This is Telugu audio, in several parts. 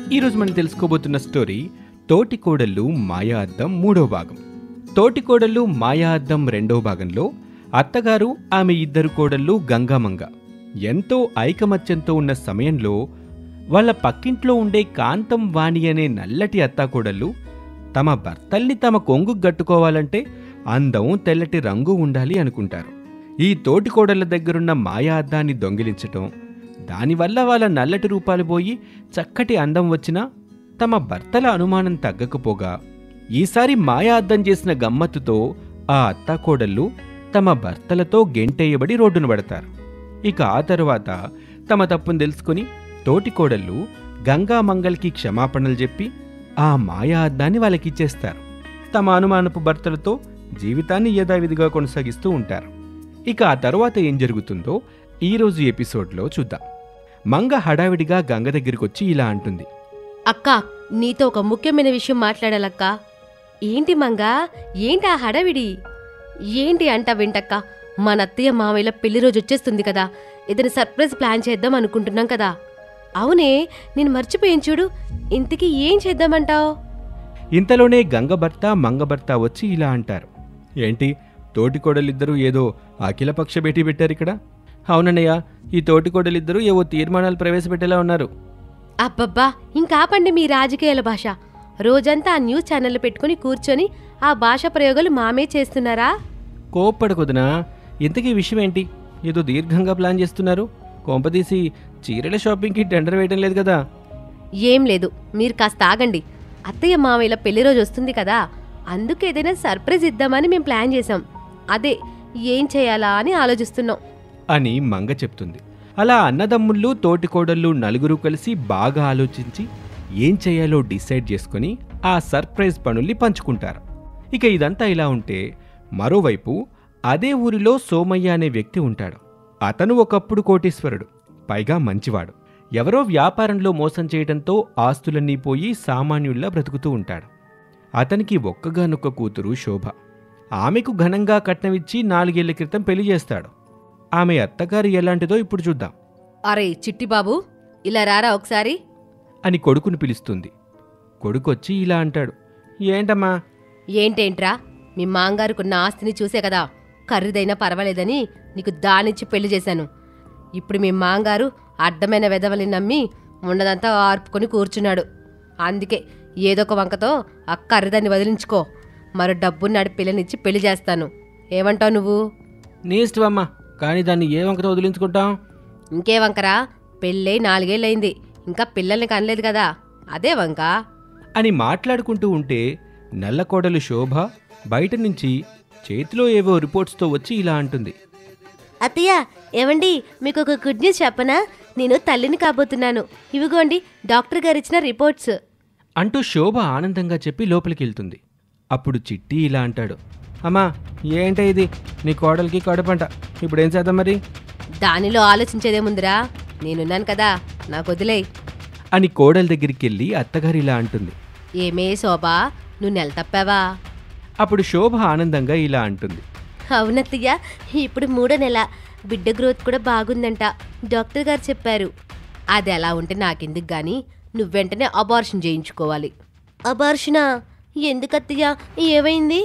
ఈరోజు మనం తెలుసుకోబోతున్న స్టోరీ తోటి కోడళ్ళు మాయా అద్దం మూడో భాగం తోటి కోడళ్ళు మాయా అద్దం రెండో భాగంలో అత్తగారు ఆమె ఇద్దరు కోడళ్ళు గంగామంగ ఎంతో ఐకమత్యంతో ఉన్న సమయంలో వాళ్ళ పక్కింట్లో ఉండే కాంతం వాణి అనే నల్లటి అత్తాకోడళ్ళు తమ భర్తల్ని తమ కొంగు గట్టుకోవాలంటే అందం తెల్లటి రంగు ఉండాలి అనుకుంటారు ఈ తోటి కోడళ్ళ దగ్గరున్న మాయా అద్దాన్ని దొంగిలించటం దానివల్ల వాళ్ళ నల్లటి రూపాలు పోయి చక్కటి అందం వచ్చినా తమ భర్తల అనుమానం తగ్గకపోగా ఈసారి మాయా అద్దం చేసిన గమ్మత్తుతో ఆ అత్తాకోడళ్ళు తమ భర్తలతో గెంటేయబడి రోడ్డున పడతారు ఇక ఆ తరువాత తమ తప్పును తెలుసుకుని తోటి కోడళ్ళు గంగా మంగల్కి క్షమాపణలు చెప్పి ఆ మాయా అద్దాన్ని వాళ్ళకిచ్చేస్తారు తమ అనుమానపు భర్తలతో జీవితాన్ని యథావిధిగా కొనసాగిస్తూ ఉంటారు ఇక ఆ తర్వాత ఏం జరుగుతుందో ఈరోజు ఎపిసోడ్లో చూద్దాం మంగ హడావిడిగా గంగ దగ్గరికొచ్చి ఇలా అంటుంది అక్క నీతో ఒక ముఖ్యమైన విషయం మాట్లాడాలక్క ఏంటి మంగా ఏంటి ఆ హడావిడి ఏంటి అంట వింటక్క మన అత్తయ్య మామయ్యల పెళ్లి రోజు వచ్చేస్తుంది కదా ఏదైనా సర్ప్రైజ్ ప్లాన్ చేద్దాం అనుకుంటున్నాం కదా అవునే నేను మర్చిపోయాను చూడు ఇంతకీ ఏం చేద్దామంటావు ఇంతలోనే గంగ భర్త మంగ భర్త వచ్చి ఇలా అంటారు ఏంటి తోటి కోడలిద్దరూ ఏదో అఖిలపక్ష భేటీ పెట్టారు ఇక్కడ అవునన్నయ్య ఈ తోటి కోడలిద్దరూ ఏవో తీర్మానాలు ప్రవేశపెట్టేలా ఉన్నారు అబ్బబ్బా ఇంకాపండి మీ రాజకీయాల భాష రోజంతా ఆ న్యూస్ ఛానల్ పెట్టుకుని కూర్చొని ఆ భాష ప్రయోగాలు మామే చేస్తున్నారా కోప్పడకొదునా ఇంతకీ విషయం ఏంటి ఏదో దీర్ఘంగా ప్లాన్ చేస్తున్నారు కొంపదీసి చీరల షాపింగ్కి టెండర్ వేయటం లేదు కదా ఏం లేదు మీరు కాస్త ఆగండి అత్తయ్య మామయ్యల పెళ్లి రోజు వస్తుంది కదా అందుకు ఏదైనా సర్ప్రైజ్ ఇద్దామని మేము ప్లాన్ చేసాం అదే ఏం చేయాలా అని ఆలోచిస్తున్నాం అని మంగ చెప్తుంది అలా అన్నదమ్ముళ్ళు తోటికోడళ్ళు నలుగురు కలిసి బాగా ఆలోచించి ఏం చేయాలో డిసైడ్ చేసుకుని ఆ సర్ప్రైజ్ పనుల్ని పంచుకుంటారు ఇక ఇదంతా ఇలా ఉంటే మరోవైపు అదే ఊరిలో సోమయ్య అనే వ్యక్తి ఉంటాడు అతను ఒకప్పుడు కోటీశ్వరుడు పైగా మంచివాడు ఎవరో వ్యాపారంలో మోసం చేయడంతో ఆస్తులన్నీ పోయి సామాన్యుల్లా బ్రతుకుతూ ఉంటాడు అతనికి ఒక్కగానొక్క కూతురు శోభ ఆమెకు ఘనంగా కట్నమిచ్చి నాలుగేళ్ల క్రితం పెళ్లి చేస్తాడు ఆమె అత్తగారు ఎలాంటిదో ఇప్పుడు చూద్దాం అరే చిట్టి బాబు ఇలా రారా ఒకసారి అని కొడుకుని పిలుస్తుంది కొడుకొచ్చి ఇలా అంటాడు ఏంటమ్మా ఏంటేంట్రా మీ మాంగారుకున్న ఆస్తిని చూసే కదా ఖరీదైనా పర్వాలేదని నీకు దానిచ్చి పెళ్లి చేశాను ఇప్పుడు మీ మాంగారు అడ్డమైన వెధవల్ని నమ్మి ఉన్నదంతా ఆర్పుకొని కూర్చున్నాడు అందుకే ఏదో ఒక వంకతో ఆ ఖరీదాన్ని వదిలించుకో మరో డబ్బున్నాడు పిల్లనిచ్చి పెళ్లి చేస్తాను ఏమంటావు నువ్వు నీ ఇష్టమమ్మా కానీ దాన్ని ఏ వంకతో వదిలించుకుంటాం ఇంకే వంకరా పెళ్ళై నాలుగేళ్ళయింది ఇంకా పిల్లల్ని కనలేదు కదా అదే వంక అని మాట్లాడుకుంటూ ఉంటే నల్లకోడలు శోభ బయట నుంచి చేతిలో ఏవో రిపోర్ట్స్తో వచ్చి ఇలా అంటుంది అత్తయ్య ఏమండి మీకు ఒక గుడ్ న్యూస్ చెప్పనా నేను తల్లిని కాబోతున్నాను ఇవిగోండి డాక్టర్ గారు ఇచ్చిన రిపోర్ట్స్ అంటూ శోభ ఆనందంగా చెప్పి లోపలికి వెళ్తుంది అప్పుడు చిట్టి ఇలా అంటాడు అమ్మా ఏంటే ఇది నీ కోడలికి కడుపంట ఇప్పుడు ఏం చేద్దాం మరి దానిలో ఆలోచించేదేముందిరా నేనున్నాను కదా నాకు వదిలేయ్ అని కోడల దగ్గరికి వెళ్ళి అత్తగారు ఇలా అంటుంది ఏమే శోభా నువ్వు నెల తప్పావా అప్పుడు శోభ ఆనందంగా ఇలా అంటుంది అవునత్తయ్య ఇప్పుడు మూడో నెల బిడ్డ గ్రోత్ కూడా బాగుందంట డాక్టర్ గారు చెప్పారు అది ఎలా ఉంటే నాకెందుకు గాని నువ్వు వెంటనే అబార్షన్ చేయించుకోవాలి అబార్షనా ఎందుకత్తయ్య ఏమైంది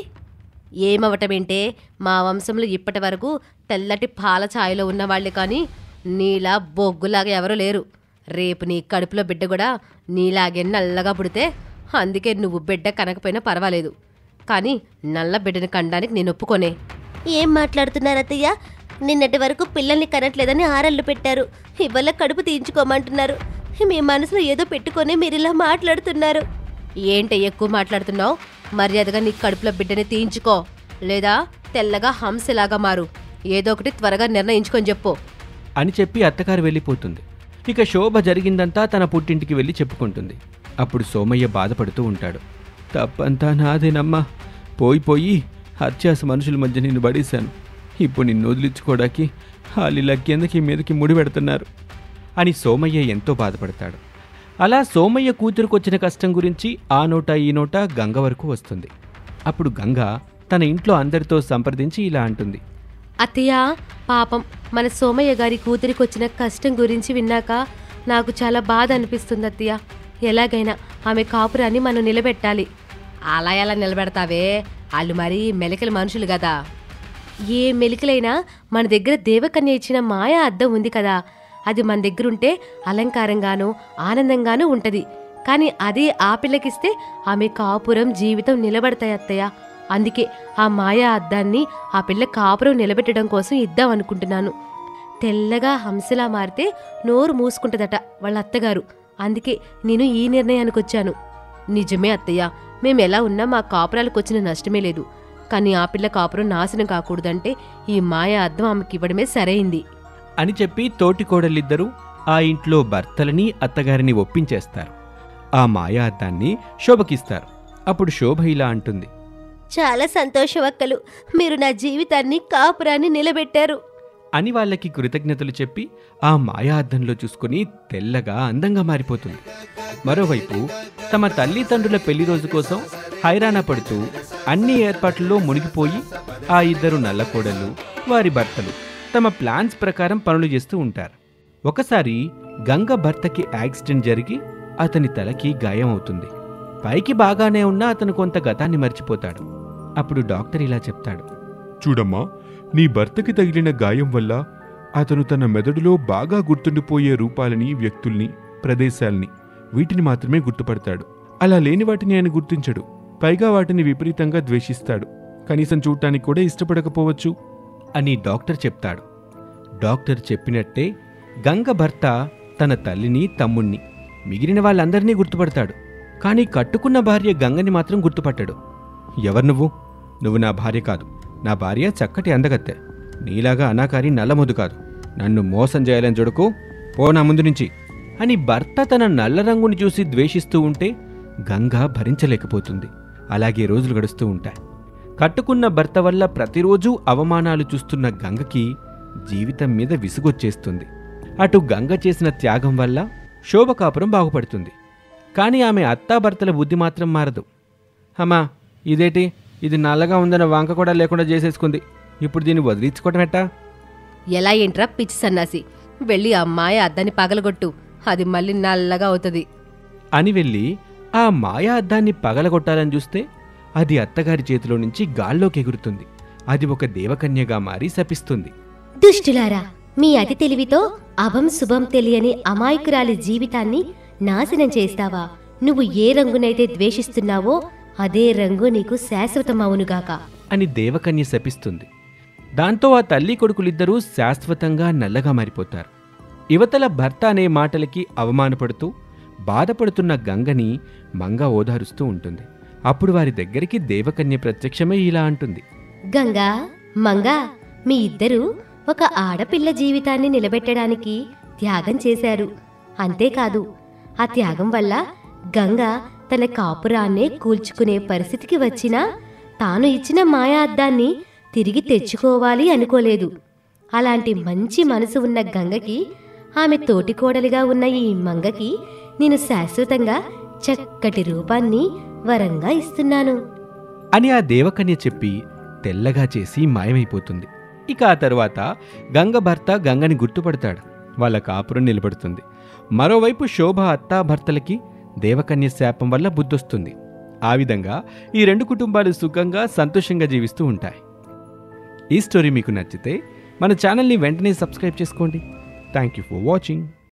ఏమవటమేంటే మా వంశంలో ఇప్పటి వరకు తెల్లటి పాల ఛాయలో ఉన్నవాళ్లే కానీ నీలా బొగ్గులాగా ఎవరూ లేరు రేపు నీ కడుపులో బిడ్డ కూడా నీలాగే నల్లగా పుడితే అందుకే నువ్వు బిడ్డ కనకపోయినా పర్వాలేదు కానీ నల్ల బిడ్డని కండానికి నేను ఒప్పుకోనే ఏం మాట్లాడుతున్నారు అత్తయ్య నిన్నటి వరకు పిల్లల్ని కనట్లేదని ఆరళ్ళు పెట్టారు ఇవాళ కడుపు తీయించుకోమంటున్నారు మీ మనసులో ఏదో పెట్టుకొని మీరు ఇలా మాట్లాడుతున్నారు ఏంటి ఎక్కువ మాట్లాడుతున్నావు మర్యాదగా నీ కడుపులో బిడ్డని తీయించుకో లేదా తెల్లగా హంసలాగా మారు ఏదో ఒకటి త్వరగా నిర్ణయించుకొని చెప్పు అని చెప్పి అత్తగారు వెళ్ళిపోతుంది ఇక శోభ జరిగిందంతా తన పుట్టింటికి వెళ్ళి చెప్పుకుంటుంది అప్పుడు సోమయ్య బాధపడుతూ ఉంటాడు తప్పంతా నాదేనమ్మా పోయి పోయి అత్యాస మనుషుల మధ్య నిన్ను పడేశాను ఇప్పుడు నిన్ను వదిలించుకోవడానికి వాళ్ళు ఇలా కిందకి మీదకి ముడి పెడుతున్నారు అని సోమయ్య ఎంతో బాధపడతాడు అలా సోమయ్య కూతురుకొచ్చిన కష్టం గురించి ఆ నోట ఈ నోట గంగ వరకు వస్తుంది అప్పుడు గంగ తన ఇంట్లో అందరితో సంప్రదించి ఇలా అంటుంది అత్తయ్య పాపం మన సోమయ్య గారి కూతురికి వచ్చిన కష్టం గురించి విన్నాక నాకు చాలా బాధ అనిపిస్తుంది అత్తయ్య ఎలాగైనా ఆమె కాపురాన్ని మనం నిలబెట్టాలి అలా ఎలా నిలబెడతావే వాళ్ళు మరీ మెలికల మనుషులు కదా ఏ మెలికలైనా మన దగ్గర దేవకన్య ఇచ్చిన మాయా అద్దం ఉంది కదా అది మన దగ్గర ఉంటే అలంకారంగానూ ఆనందంగానూ ఉంటది కానీ అదే ఆ పిల్లకిస్తే ఆమె కాపురం జీవితం నిలబడతాయి అత్తయ్య అందుకే ఆ మాయా అద్దాన్ని ఆ పిల్ల కాపురం నిలబెట్టడం కోసం ఇద్దాం అనుకుంటున్నాను తెల్లగా హంసలా మారితే నోరు మూసుకుంటదట వాళ్ళ అత్తగారు అందుకే నేను ఈ నిర్ణయానికి వచ్చాను నిజమే అత్తయ్య మేము ఎలా ఉన్నా మా కాపురాలకు వచ్చిన నష్టమే లేదు కానీ ఆ పిల్ల కాపురం నాశనం కాకూడదంటే ఈ మాయా అద్దం ఆమెకి ఇవ్వడమే సరైంది అని చెప్పి తోటికోడలిద్దరూ ఆ ఇంట్లో భర్తలని అత్తగారిని ఒప్పించేస్తారు ఆ మాయా అద్దాన్ని శోభకిస్తారు అప్పుడు శోభ ఇలా అంటుంది చాలా సంతోషం అక్కలు మీరు నా జీవితాన్ని కాపురాన్ని నిలబెట్టారు అని వాళ్ళకి కృతజ్ఞతలు చెప్పి ఆ మాయా అద్దంలో చూసుకుని తెల్లగా అందంగా మారిపోతుంది మరోవైపు తమ తల్లిదండ్రుల పెళ్లి రోజు కోసం హైరాణ పడుతూ అన్ని ఏర్పాట్లలో మునిగిపోయి ఆ ఇద్దరు నల్లకోడళ్ళు వారి భర్తలు తమ ప్లాన్స్ ప్రకారం పనులు చేస్తూ ఉంటారు ఒకసారి గంగ భర్తకి యాక్సిడెంట్ జరిగి అతని తలకి గాయం అవుతుంది పైకి బాగానే ఉన్నా అతను కొంత గతాన్ని మర్చిపోతాడు అప్పుడు డాక్టర్ ఇలా చెప్తాడు చూడమ్మా నీ భర్తకి తగిలిన గాయం వల్ల అతను తన మెదడులో బాగా గుర్తుండిపోయే రూపాలని వ్యక్తుల్ని ప్రదేశాల్ని వీటిని మాత్రమే గుర్తుపడతాడు అలా లేని వాటిని ఆయన గుర్తించడు పైగా వాటిని విపరీతంగా ద్వేషిస్తాడు కనీసం చూడటానికి కూడా ఇష్టపడకపోవచ్చు అని డాక్టర్ చెప్తాడు డాక్టర్ చెప్పినట్టే గంగ భర్త తన తల్లిని తమ్ముణ్ణి మిగిలిన వాళ్ళందరినీ గుర్తుపడతాడు కానీ కట్టుకున్న భార్య గంగని మాత్రం గుర్తుపట్టాడు ఎవరు నువ్వు నువ్వు నా భార్య కాదు నా భార్య చక్కటి అందగత్తె నీలాగా అనాకారి నల్లమొద్దు కాదు నన్ను మోసం చేయాలని చూడకు పో నా ముందు నుంచి అని భర్త తన నల్ల రంగుని చూసి ద్వేషిస్తూ ఉంటే గంగ భరించలేకపోతుంది అలాగే రోజులు గడుస్తూ ఉంటాయి కట్టుకున్న భర్త వల్ల ప్రతిరోజు అవమానాలు చూస్తున్న గంగకి జీవితం మీద విసుగొచ్చేస్తుంది అటు గంగ చేసిన త్యాగం వల్ల శోభకాపురం బాగుపడుతుంది కానీ ఆమె అత్తాభర్తల బుద్ధి మాత్రం మారదు అమ్మా ఇదేటి ఇది నల్లగా ఉందన్న వంక కూడా లేకుండా చేసేసుకుంది ఇప్పుడు దీన్ని వదిలించుకోవటం ఎట్టా ఎలా ఏంట్రా పిచ్చి సన్నాసి వెళ్ళి ఆ మాయ అద్దాన్ని పగలగొట్టు అది మళ్ళీ నల్లగా అవుతుంది అని వెళ్ళి ఆ మాయా అద్దాన్ని పగలగొట్టాలని చూస్తే అది అత్తగారి చేతిలో నుంచి గాల్లోకి ఎగురుతుంది అది ఒక దేవకన్యగా మారి శపిస్తుంది దుష్టులారా మీ అతి తెలివితో అభం శుభం తెలియని అమాయకురాలి జీవితాన్ని నాశనం చేస్తావా నువ్వు ఏ రంగునైతే ద్వేషిస్తున్నావో అదే రంగు నీకు శాశ్వతమవునుగాక అని దేవకన్య శపిస్తుంది దాంతో ఆ తల్లి కొడుకులిద్దరూ శాశ్వతంగా నల్లగా మారిపోతారు యువతల భర్త అనే మాటలకి అవమానపడుతూ బాధపడుతున్న గంగని మంగ ఓదారుస్తూ ఉంటుంది అప్పుడు వారి దగ్గరికి దేవకన్య ప్రత్యక్షమై ఇలా అంటుంది గంగా మంగా మీ ఇద్దరూ ఒక ఆడపిల్ల జీవితాన్ని నిలబెట్టడానికి త్యాగం చేశారు అంతేకాదు ఆ త్యాగం వల్ల గంగ తన కాపురాన్నే కూల్చుకునే పరిస్థితికి వచ్చినా తాను ఇచ్చిన మాయా అద్దాన్ని తిరిగి తెచ్చుకోవాలి అనుకోలేదు అలాంటి మంచి మనసు ఉన్న గంగకి ఆమె తోటికోడలిగా ఉన్న ఈ మంగకి నేను శాశ్వతంగా చక్కటి రూపాన్ని వరంగా ఇస్తున్నాను అని ఆ దేవకన్య చెప్పి తెల్లగా చేసి మాయమైపోతుంది ఇక ఆ తరువాత గంగ భర్త గంగని గుర్తుపడతాడు వాళ్ళ కాపురం నిలబడుతుంది మరోవైపు శోభ అత్తా భర్తలకి దేవకన్య శాపం వల్ల బుద్ధొస్తుంది ఆ విధంగా ఈ రెండు కుటుంబాలు సుఖంగా సంతోషంగా జీవిస్తూ ఉంటాయి ఈ స్టోరీ మీకు నచ్చితే మన ఛానల్ని వెంటనే సబ్స్క్రైబ్ చేసుకోండి థ్యాంక్ యూ ఫర్ వాచింగ్